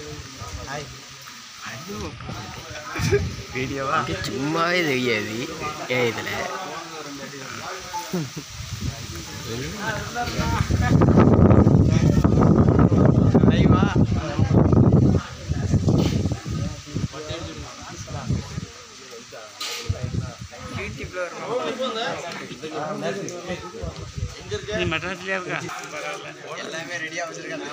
வீடியோவா இது சும்மாவே தெரியாது ஏன் இதில் லைவா நீ மெட்ராஸ்லயா இருக்கா எல்லாமே ரெடியா வச்சிருக்காங்க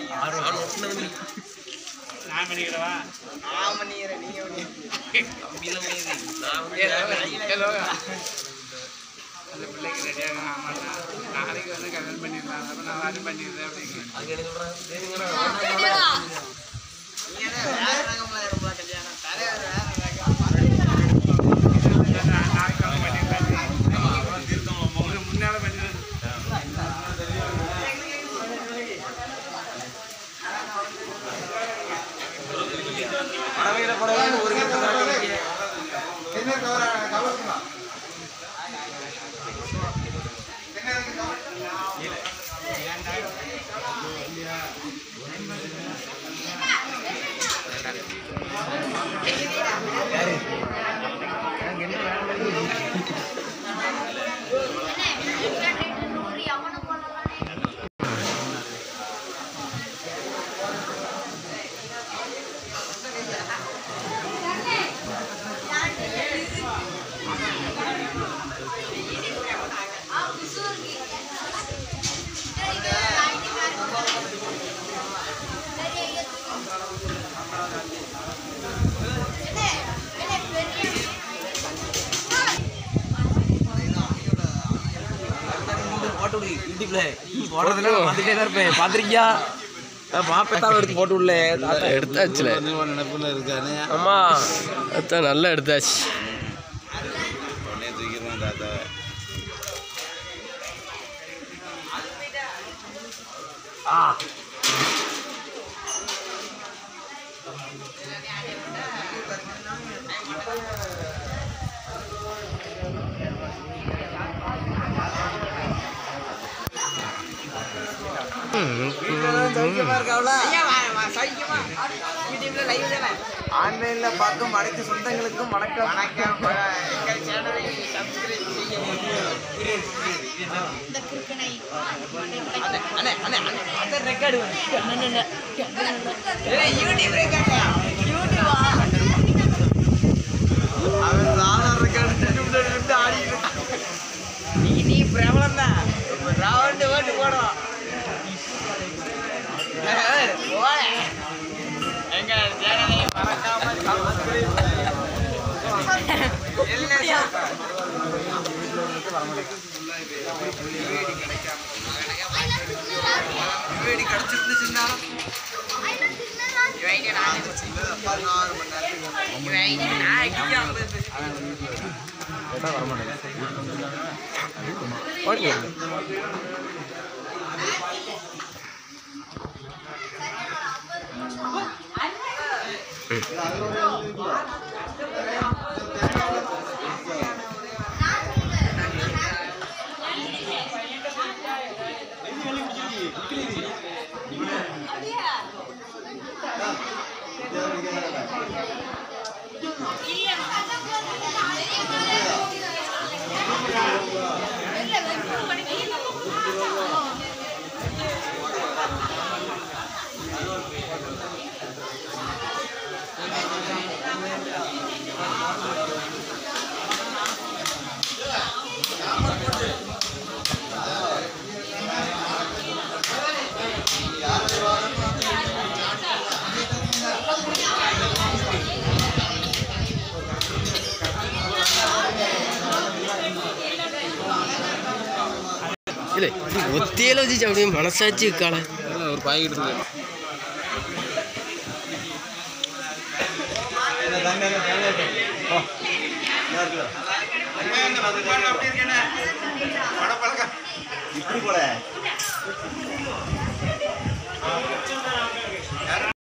நான் பண்ணிக்கிறவா நான் பண்ணிக்கிறேன் நீங்க அந்த பிள்ளைக்கு ரெடியாக ஆமாட்டா நாளைக்கு வந்து கல்யாணம் பண்ணிடலாம் அப்போ நான் வாரி பண்ணிடுறேன் அப்படின்னு வேற ரகம்ல இருப்பா கல்யாணம் தலைவர் வேற ரகம் நான் நாளைக்கு வந்து பண்ணிடுறேன் உங்களுக்கு முன்னால பண்ணிடுறேன் படவையில படவையில ஒரு கிலோ போட்டு விடு யூடியூப்ல போடுறதுல பார்த்துட்டே தான் இருப்பேன் பார்த்துருக்கியா பாப்பத்தான் எடுத்து போட்டு விடல எடுத்தாச்சுல நினைப்புல இருக்கானே ஆமா அதான் நல்லா எடுத்தாச்சு உடனே தூக்கிடுவான் தாத்தாவை ஆன்லைன்ல பார்க்கும் அனைத்து சொந்தங்களுக்கும் வணக்கம் வணக்கம் எங்கள் சேனலை சப்ஸ்கிரைப் ரெக்கார்டு யூடியூப் ரெக்கார்டா யூடியூபா அவன் சாதாரண ரெக்கார்டு யூடியூப்ல இருந்து ஆடிட்டு இருக்கான். நீ நீ பிரபலம் தான் ரவுண்டு ஓட்டு போடும் போட எங்க சேனலை மறக்காம சப்ஸ்கிரைப் வீடு கிடைச்சிருந்துச்சுன்னா பதினாறு மணி நேரத்துக்கு நான் அடிக்காம இல்லை ஒத்தியில வச்சு அப்படியே மனசாச்சு காலை ஒரு பாக்கெட் இருக்கு அப்படியே